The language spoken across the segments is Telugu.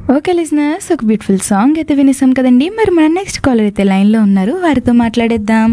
ఓకే లిజనర్స్ ఒక బ్యూటిఫుల్ సాంగ్ అయితే వినేసాం కదండి మరి మన నెక్స్ట్ కాలర్ అయితే లైన్లో ఉన్నారు వారితో మాట్లాడేద్దాం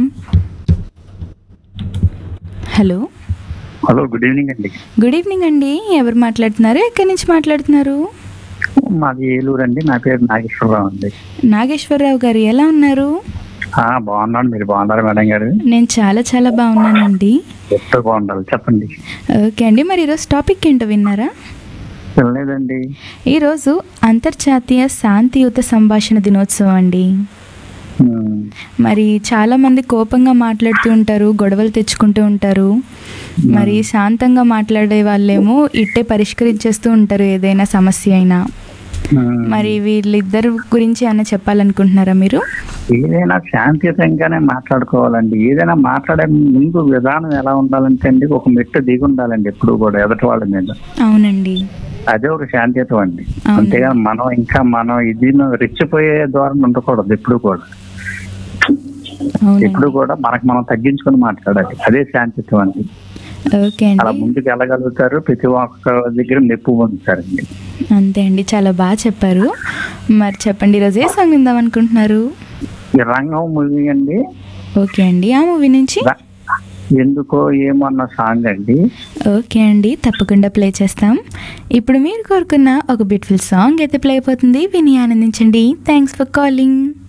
హలో హలో గుడ్ ఈవినింగ్ అండి గుడ్ ఈవినింగ్ అండి ఎవరు మాట్లాడుతున్నారు ఎక్కడి నుంచి మాట్లాడుతున్నారు మాది ఏలూరు అండి నా పేరు నాగేశ్వరరావు అండి నాగేశ్వరరావు గారు ఎలా ఉన్నారు ఆ, బాగున్నాను మీరు బాగున్నారు మేడం గారు నేను చాలా చాలా బాగున్నానండి ఎప్పుడు బాగుండాలి చెప్పండి ఓకే అండి మరి ఈరోజు టాపిక్ ఏంటో విన్నారా వెళ్ళలేదండి ఈరోజు అంతర్జాతీయ శాంతియుత సంభాషణ దినోత్సవం అండి ఉమ్, మరి చాలా మంది కోపంగా మాట్లాడుతూ ఉంటారు గొడవలు తెచ్చుకుంటూ ఉంటారు మరి శాంతంగా మాట్లాడే వాళ్ళేమో ఇట్టే పరిష్కరించేస్తూ ఉంటారు ఏదైనా సమస్య అయినా ఉమ్, మరి వీళ్ళిద్దరు గురించి ఏమైనా చెప్పాలనుకుంటున్నారా మీరు ఏదైనా శాంతియుతంగానే మాట్లాడుకోవాలండి ఏదైనా మాట్లాడే ముందు విధానం ఎలా ఉండాలంటే అండి ఒక మెట్టు దిగి ఉండాలండి ఎప్పుడు కూడా ఎదటి వాళ్ళ మీద అవునండి అదే ఒక శాంతియుతం అండి అవును. అంతేగాని మనం ఇంకా మనం ఇది రెచ్చిపోయే ద్వారా ఉండకూడదు ఎప్పుడు కూడా అవునండి ఎప్పుడు కూడా మనకు మనం తగ్గించుకొని మాట్లాడాలి అదే శాంతియుతం అండి ఓకే అలా అండి ముందుకు వెళ్ళగలుగుతారు ప్రతి ఒక్క దగ్గర మెప్పు పొందుతారండి అంతే అండి చాలా బాగా చెప్పారు మరి చెప్పండి ఈరోజు ఏ సాంగ్ విందాం అనుకుంటున్నారు ఈ రంగం మూవీ అండి ఓకే అండి ఆ మూవీ నుంచి ర- ఎందుకో ఏమో అన్న సాంగ్ అండి ఓకే అండి తప్పకుండా ప్లే చేస్తాం ఇప్పుడు మీరు కోరుకున్న ఒక బ్యూటిఫుల్ సాంగ్ అయితే ప్లే అయిపోతుంది విని ఆనందించండి థ్యాంక్స్ ఫర్ కాలింగ్